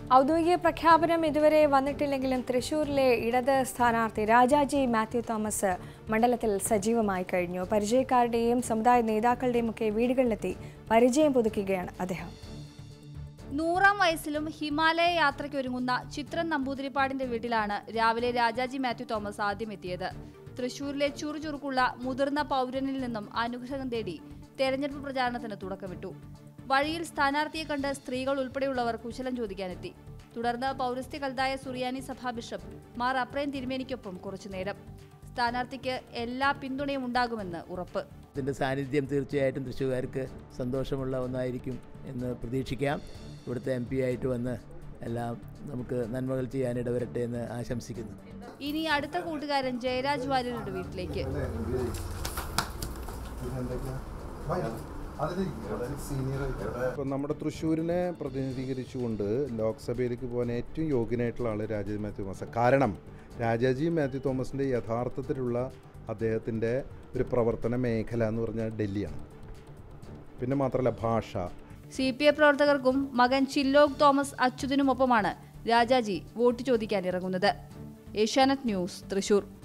ഔദ്യോഗിക പ്രഖ്യാപനം ഇതുവരെ വന്നിട്ടില്ലെങ്കിലും തൃശൂരിലെ ഇടത് സ്ഥാനാർത്ഥി രാജാജി മാത്യു തോമസ് മണ്ഡലത്തിൽ സജീവമായി കഴിഞ്ഞു പരിചയക്കാരുടെയും സമുദായ നേതാക്കളുടെയും ഒക്കെ വീടുകളിലെത്തി പരിചയം പുതുക്കുകയാണ് അദ്ദേഹം നൂറാം വയസ്സിലും ഹിമാലയ യാത്രയ്ക്കൊരുങ്ങുന്ന ചിത്രൻ നമ്പൂതിരിപ്പാടിന്റെ വീട്ടിലാണ് രാവിലെ രാജാജി മാത്യു തോമസ് ആദ്യം എത്തിയത് തൃശൂരിലെ ചുറുചുറുക്കുള്ള മുതിർന്ന പൗരനിൽ നിന്നും അനുഗ്രഹം തേടി തെരഞ്ഞെടുപ്പ് പ്രചാരണത്തിന് തുടക്കമിട്ടു വഴിയിൽ സ്ഥാനാർത്ഥിയെ കണ്ട് സ്ത്രീകൾ ഉൾപ്പെടെയുള്ളവർ കുശലം ചോദിക്കാനെത്തി തുടർന്ന് പൗരസ്ത്യ കൽതായ സുറിയാനി സഭാ ബിഷപ്പ് മാർ അപ്രേം തിരുമേനിക്കൊപ്പം കുറച്ചുനേരം സ്ഥാനാർത്ഥിക്ക് എല്ലാ പിന്തുണയും ഉണ്ടാകുമെന്ന് ഉറപ്പ് ഇതിൻ്റെ സാന്നിധ്യം തീർച്ചയായിട്ടും തൃശ്ശൂർകാർക്ക് സന്തോഷമുള്ള ഒന്നായിരിക്കും എന്ന് പ്രതീക്ഷിക്കാം ഇവിടുത്തെ എം പി ആയിട്ട് വന്ന് എല്ലാം നമുക്ക് നന്മകൾ ചെയ്യാൻ ഇടവരട്ടെ എന്ന് ആശംസിക്കുന്നു ഇനി അടുത്ത കൂട്ടുകാരൻ ജയരാജ് വാര്യരുടെ വീട്ടിലേക്ക് ഇപ്പം നമ്മുടെ തൃശ്ശൂരിനെ പ്രതിനിധീകരിച്ചുകൊണ്ട് ലോക്സഭയിലേക്ക് പോകാൻ ഏറ്റവും യോഗ്യനായിട്ടുള്ള ആൾ രാജാജി മാത്യു തോമസ് കാരണം രാജാജി മാത്യു തോമസിൻ്റെ യഥാർത്ഥത്തിലുള്ള അദ്ദേഹത്തിൻ്റെ ഒരു പ്രവർത്തന മേഖല എന്ന് പറഞ്ഞാൽ ഡൽഹിയാണ് പിന്നെ മാത്രമല്ല ഭാഷ സി പി ഐ പ്രവർത്തകർക്കും മകൻ ചില്ലോക് തോമസ് അച്യുതിനുമൊപ്പമാണ് രാജാജി വോട്ട് ചോദിക്കാൻ ഇറങ്ങുന്നത് ഏഷ്യാനെറ്റ് ന്യൂസ് തൃശൂർ